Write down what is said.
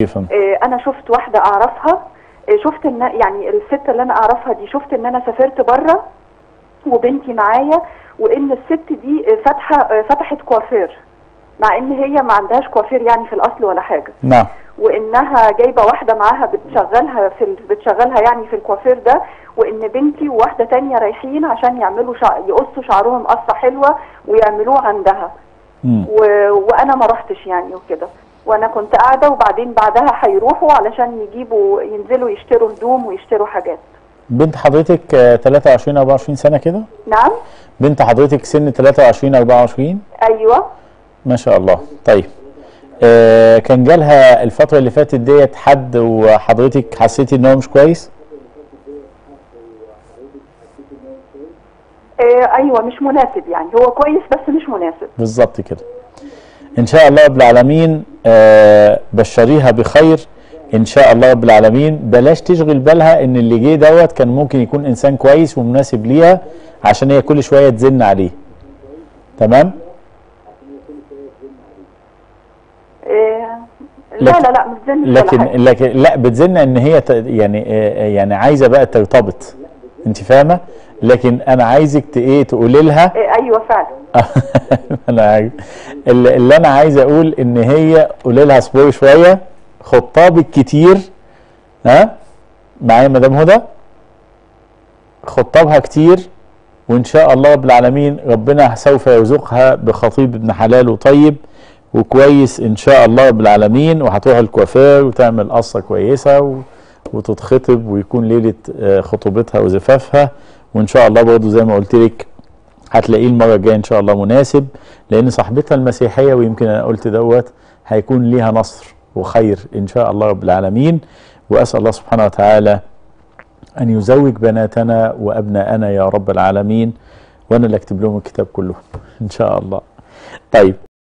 يفهم آه، انا شفت واحده اعرفها آه، شفت ان يعني الست اللي انا اعرفها دي شفت ان انا سافرت بره وبنتي معايا وان الست دي آه، فاتحه آه، فتحت كوافير مع ان هي ما عندهاش كوافير يعني في الاصل ولا حاجه نعم وانها جايبه واحده معاها بتشغلها في ال... بتشغلها يعني في الكوافير ده وان بنتي وواحده تانية رايحين عشان يعملوا شع... يقصوا شعرهم قصه حلوه ويعملوه عندها مم. و... وانا ما رحتش يعني وكده وانا كنت قاعده وبعدين بعدها هيروحوا علشان يجيبوا ينزلوا يشتروا هدوم ويشتروا حاجات بنت حضرتك آه، 23 24 سنه كده نعم بنت حضرتك سن 23 24 ايوه ما شاء الله طيب آه كان جالها الفتره اللي فاتت ديت حد وحضرتك حسيتي ان هو مش كويس آه ايوه مش مناسب يعني هو كويس بس مش مناسب بالظبط كده ان شاء الله رب العالمين آه بشريها بخير ان شاء الله رب العالمين بلاش تشغل بالها ان اللي جه دوت كان ممكن يكون انسان كويس ومناسب ليها عشان هي كل شويه تزن عليه تمام آه لا لكن- لا لا مش زنش ولا لكن حاجة. لكن لا بتزن ان هي ت- يعني آه، يعني عايزه بقى ترتبط انت فاهمه لكن انا عايزك ت- ايه تقولي لها آه ايوه فعلا انا عايز اللي, اللي انا عايز اقول ان هي قولي لها اصبري شويه خطابك كتير ها معايا مدام هدى خطابها كتير وان شاء الله رب العالمين ربنا سوف يرزقها بخطيب ابن حلال وطيب وكويس ان شاء الله رب العالمين وهتروح الكوافير وتعمل قصه كويسه و... وتتخطب ويكون ليله آه، خطوبتها وزفافها وان شاء الله برضه زي ما قلت لك هتلاقيه المره الجايه ان شاء الله مناسب لان صاحبتها المسيحيه ويمكن انا قلت دوت هيكون ليها نصر وخير ان شاء الله رب العالمين واسال الله سبحانه وتعالى ان يزوج بناتنا وابناءنا يا رب العالمين وانا اللي اكتب لهم الكتاب كله ان شاء الله طيب